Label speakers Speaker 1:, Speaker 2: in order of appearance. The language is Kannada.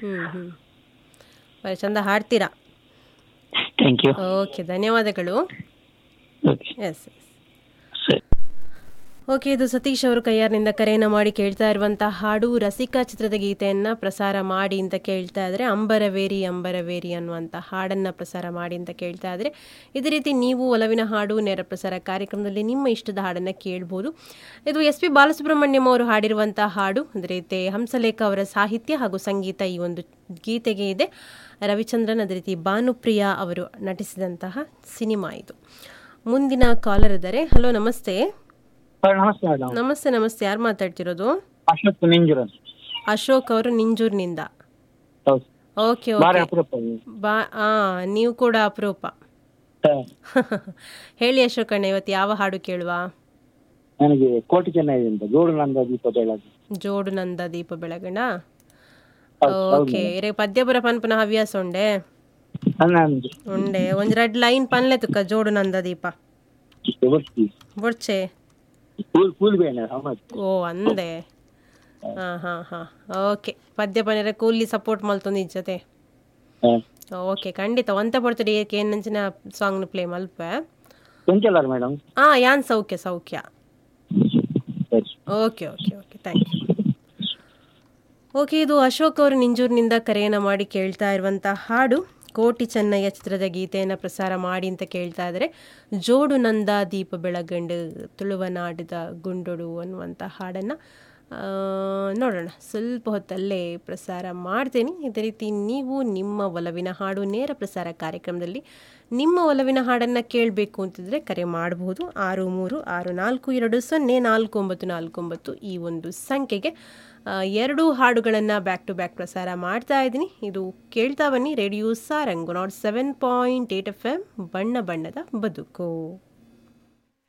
Speaker 1: ಹ್ಞೂ ಹ್ಞೂ ಬರೀ ಚಂದ ಹಾಡ್ತೀರಾ
Speaker 2: ಥ್ಯಾಂಕ್ ಯು
Speaker 1: ಓಕೆ ಧನ್ಯವಾದಗಳು
Speaker 2: ಓಕೆ
Speaker 1: ಎಸ್ ಎಸ್
Speaker 2: ಸರಿ
Speaker 1: ಓಕೆ ಇದು ಸತೀಶ್ ಅವರು ಕೈಯಾರಿನಿಂದ ಕರೆಯನ್ನು ಮಾಡಿ ಕೇಳ್ತಾ ಇರುವಂಥ ಹಾಡು ರಸಿಕಾ ಚಿತ್ರದ ಗೀತೆಯನ್ನು ಪ್ರಸಾರ ಮಾಡಿ ಅಂತ ಕೇಳ್ತಾ ಇದ್ರೆ ಅಂಬರವೇರಿ ಅಂಬರವೇರಿ ಅನ್ನುವಂಥ ಹಾಡನ್ನು ಪ್ರಸಾರ ಮಾಡಿ ಅಂತ ಕೇಳ್ತಾ ಇದ್ರೆ ಇದೇ ರೀತಿ ನೀವು ಒಲವಿನ ಹಾಡು ನೇರ ಪ್ರಸಾರ ಕಾರ್ಯಕ್ರಮದಲ್ಲಿ ನಿಮ್ಮ ಇಷ್ಟದ ಹಾಡನ್ನು ಕೇಳ್ಬೋದು ಇದು ಎಸ್ ಪಿ ಬಾಲಸುಬ್ರಹ್ಮಣ್ಯಂ ಅವರು ಹಾಡಿರುವಂಥ ಹಾಡು ಅದೇ ರೀತಿ ಹಂಸಲೇಖ ಅವರ ಸಾಹಿತ್ಯ ಹಾಗೂ ಸಂಗೀತ ಈ ಒಂದು ಗೀತೆಗೆ ಇದೆ ರವಿಚಂದ್ರನ್ ಅದೇ ರೀತಿ ಭಾನುಪ್ರಿಯಾ ಅವರು ನಟಿಸಿದಂತಹ ಸಿನಿಮಾ ಇದು ಮುಂದಿನ ಕಾಲರ್ ಇದ್ದಾರೆ ಹಲೋ ನಮಸ್ತೆ
Speaker 2: ಸರ್ ನಮಸ್ತೆ ಮೇಡಮ್
Speaker 1: ನಮಸ್ತೆ ನಮಸ್ತೆ ಯಾರು ಮಾತಾಡ್ತಿರೋದು
Speaker 2: ಅಶೋಕ್ ನಿಂಜುರ
Speaker 1: ಅಶೋಕ್ ಅವರು ನಿಂಜೂರಿನಿಂದ
Speaker 2: ಹೌದು
Speaker 1: ಓಕೆ
Speaker 2: ಬಾರಿ
Speaker 1: ಓಕೆ
Speaker 2: ಅಪರೂಪ ಇದು.
Speaker 1: ಬಾ ಆ ನೀವು ಕೂಡ ಅಪರೂಪ
Speaker 2: ಸರ್,
Speaker 1: ಹೇಳಿ ಅಶೋಕ್ ಅಣ್ಣ ಇವತ್ತು ಯಾವ ಹಾಡು ಕೇಳುವ
Speaker 2: ನನಗೆ ಕೋಟಿ ಚೆನ್ನೈ ಅಂತ ಜೋಡು ನಂದ ದೀಪ ಬೆಳಗ್ಗೆ
Speaker 1: ಜೋಡು ನಂದ ದೀಪ ಬೆಳಗಣ
Speaker 2: ಹೌದು, ಹೌದು
Speaker 1: ಓಕೆ ಇರೆ ಪದ್ಯಪುರ ಪನ್ಪುನ ಹವ್ಯಾಸ ಉಂಡೆ
Speaker 2: ನನ್ನ ಒಂದು
Speaker 1: ಉಂಡೆ ಒಂದ್ ರೆಡ್ ಲೈನ್ ಪನ್ಲೆ ತುಕ್ಕ ಜೋಡು ನಂದ ದೀಪ
Speaker 2: ಬರ್ತೀವಿ
Speaker 1: ಬೊಡ್ಚೆ
Speaker 2: ಕೂಲ್ ಕೂಲ್ ಬೇನೆ ಅಮ್ಮ
Speaker 1: ಓ ಅಂದೆ ಹಾ ಹಾ ಹಾ ಓಕೆ ಪದ್ಯ ಪನ್ನೆರ ಕೂಲಿ ಸಪೋರ್ಟ್ ಮಲ್ತೊಂದು ಇಜ್ಜತೆ ಓಕೆ ಖಂಡಿತ ಒಂತೆ ಪಡ್ತಡಿ ಏಕೆ ಏನಂಚಿನ ಸಾಂಗ್ನ ಪ್ಲೇ ಮಲ್ಪ
Speaker 2: ಎಂಚಲ್ಲಾರ ಮೇಡಮ್
Speaker 1: ಆ ಯಾನ್ ಸೌಖ್ಯ ಸೌಖ್ಯ
Speaker 2: ಸರಿ
Speaker 1: okay okay okay thank you okay ಇದು ಅಶೋಕ್ ಅವರು ನಿಂಜೂರಿನಿಂದ ಕರೆಯನ್ನು ಮಾಡಿ ಕೇಳ್ತಾ ಇರುವಂಥ ಹಾಡು ಕೋಟಿ ಚೆನ್ನಯ್ಯ ಚಿತ್ರದ ಗೀತೆಯನ್ನು ಪ್ರಸಾರ ಮಾಡಿ ಅಂತ ಕೇಳ್ತಾ ಇದ್ದಾರೆ ಜೋಡು ನಂದ ದೀಪ ಬೆಳಗಂಡು ತುಳುವನಾಡಿದ ಗುಂಡೊಡು ಅನ್ನುವಂಥ ಹಾಡನ್ನು ನೋಡೋಣ ಸ್ವಲ್ಪ ಹೊತ್ತಲ್ಲೇ ಪ್ರಸಾರ ಮಾಡ್ತೀನಿ ಇದೇ ರೀತಿ ನೀವು ನಿಮ್ಮ ಒಲವಿನ ಹಾಡು ನೇರ ಪ್ರಸಾರ ಕಾರ್ಯಕ್ರಮದಲ್ಲಿ ನಿಮ್ಮ ಒಲವಿನ ಹಾಡನ್ನು ಕೇಳಬೇಕು ಅಂತಿದ್ರೆ ಕರೆ ಮಾಡಬಹುದು ಆರು ಮೂರು ಆರು ನಾಲ್ಕು ಎರಡು ಸೊನ್ನೆ ನಾಲ್ಕು ಒಂಬತ್ತು ನಾಲ್ಕು ಒಂಬತ್ತು ಈ ಒಂದು ಸಂಖ್ಯೆಗೆ ಆ, ಎರಡು ಹಾಡುಗಳನ್ನು ಬ್ಯಾಕ್ ಟು ಬ್ಯಾಕ್ ಪ್ರಸಾರ ಮಾಡ್ತಾ ಇದ್ದೀನಿ ಇದು ಕೇಳ್ತಾ ಬನ್ನಿ radio Sarang nought seven point eight F M ಬಣ್ಣ ಬಣ್ಣದ ಬದುಕು